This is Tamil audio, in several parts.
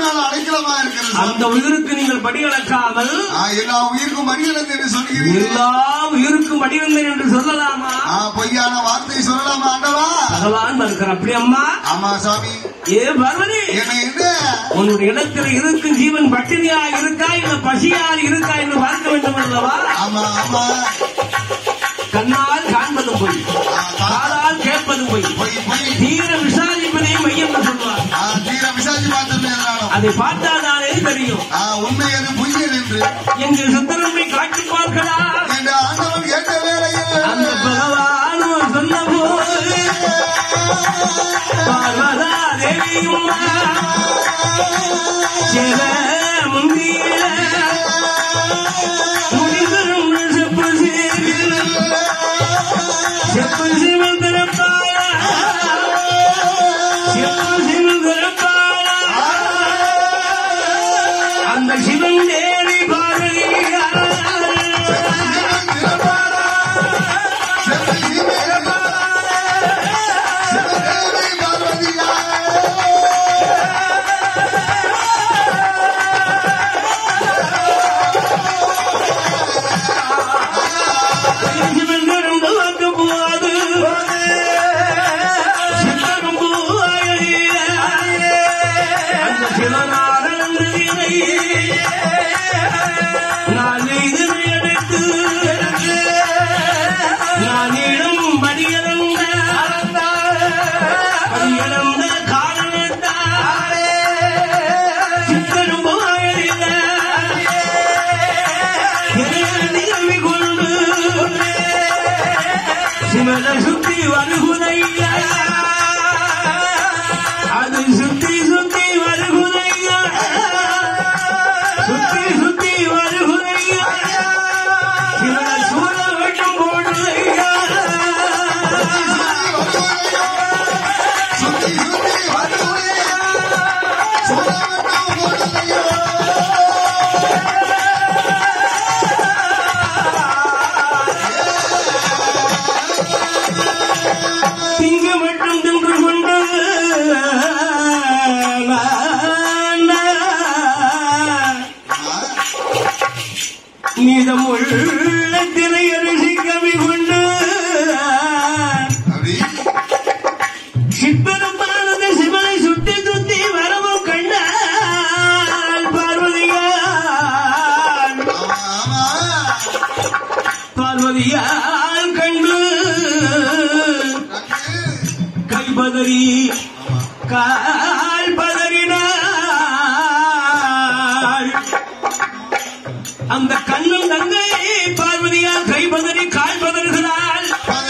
மேல அடைக்கலமா இருக்கிறது சுவாமி. அந்த உயிருக்கு நீங்கள் படியளக்காமல் ஆ, எல்லா உயிருக்கும் மடியலந்து என்று சொல்கிறீர்கள் எல்லா உயிருக்கும் படிவந்தேன் என்று சொல்லலாமா ஆ, பொய்யான வார்த்தை சொல்லலாமா ஆண்டவா பகவான் இருக்கிற அப்படி அம்மா ஆமா சாமி ஏ பார்வதி என்ன என்ன உன்னுடைய இடத்துல இருக்கும் ஜீவன் பட்டினியா இருக்கா இல்ல பசியால் இருக்கா என்று பார்க்க வேண்டும் அல்லவா ஆமா ஆமா கண்ணால் காண்பதும் பொய் ஆ, கா- காலால் கேட்பதும் பொய் பொய் பொய் தீர விசாரிப்பதே மையம் என்று சொல்வார் ஆ, தீர விசாரிச்சு பார்த்துட்டு அதை பார்த்தாதானே தெரியும் உண்மை அது பொய்யல் என்று எங்கள் சித்தரமை காட்டி பார்க்கலாம் என்ற ஆண்டவன் கேட்ட வேளையில் அந்த பகவானும் சொன்ன போது பார்வதா தேவியும் சில முந்திய முடிந்தரும் செப்பு சீரில் செப்பு சிவன் திறப்பாயா செப்பு சிவன் திறப்பாயா அந்த சிவன் தேவி பார்வதியா சிவந்தரம் துவக்க போது சித்தரும் பூவாயிலே அந்த சிவனாரந்தினை நான் இதனை எடுத்து நான் இடம் படியிழந்த படியிழந்த காரணத்தால் சித்தரும் பூவாயிலே நிகழ்வி கொண்டு சிவன சுத்தி வருகுதையா அது சுத்தி சுத்தி வருகுதையா சுத்தி சுத்தி வருகுதையா சிவன சூழ வெட்டும் போடுதையா திங்கு மட்டும் தின்று கொண்டு மீதம் உள்ள திரையரிசி கவி கொண்டு சிற்பெருமானது சிவனை சுத்தி சுத்தி வரவும் கண்டால் பார்வதியால் பார்வதியால் கண்டு கைபதறி கால் பதறினாள் அந்த கண்ணும் தங்கை பார்வதியால் கைபதறி கால் பதறுகிறாள்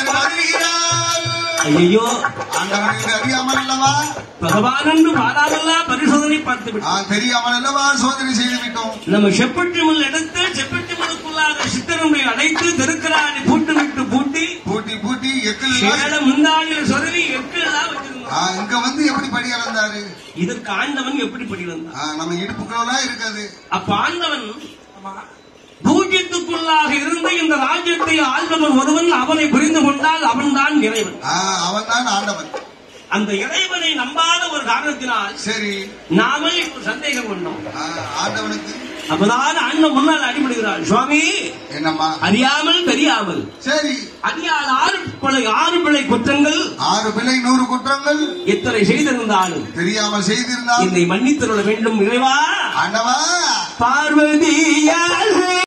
ஐயோ அறியாமல் அல்லவா பகவான் என்று பாராமல்லா பரிசோதனை பார்த்து விட்டார் ஆ, தெரியாமல் அல்லவா சோதனை செய்து விட்டோம் நம்ம செப்பட்டிமல் எடுத்து செப்பட்டிமலுக்குள்ளாக சித்தரமை அடைத்து திருக்கராணி பூட்டு விட்டு பூட்டி பூட்டி பூட்டி எக்கில் சேல முந்தாளியில் சொருவி எக்கெல்லாம் வச்சிருந்தோம் ஆ, இங்க வந்து எப்படி படி அளந்தாரு இதற்கு ஆண்டவன் எப்படி படி வந்தான் ஆ, நம்ம இடுப்புக்குள்ளதான் இருக்காது அப்ப ஆண்டவன் பூஜ்யத்துக்குள்ளாக இருந்து இந்த ராஜ்யத்தை ஆள்பவன் ஒருவன் அவனை புரிந்து கொண்டால் அவன்தான் இறைவன் அவன் தான் ஆண்டவன் அந்த இறைவனை நம்பாத ஒரு காரணத்தினால் சரி நாமே இப்போ சந்தேகம் கொண்டோம் ஆ, ஆண்டவனுக்கு அப்பதான் அண்ணன் முன்னால் அடிபடுகிறார் சுவாமி என்னம்மா அறியாமல் தெரியாமல் சரி அறியாத ஆறு பிழை ஆறு பிழை குற்றங்கள் ஆறு பிள்ளை நூறு குற்றங்கள் எத்தனை செய்திருந்தாலும் தெரியாமல் செய்திருந்தால் என்னை மன்னித்தருள வேண்டும் இறைவா ஆண்டவா பார்வதியால்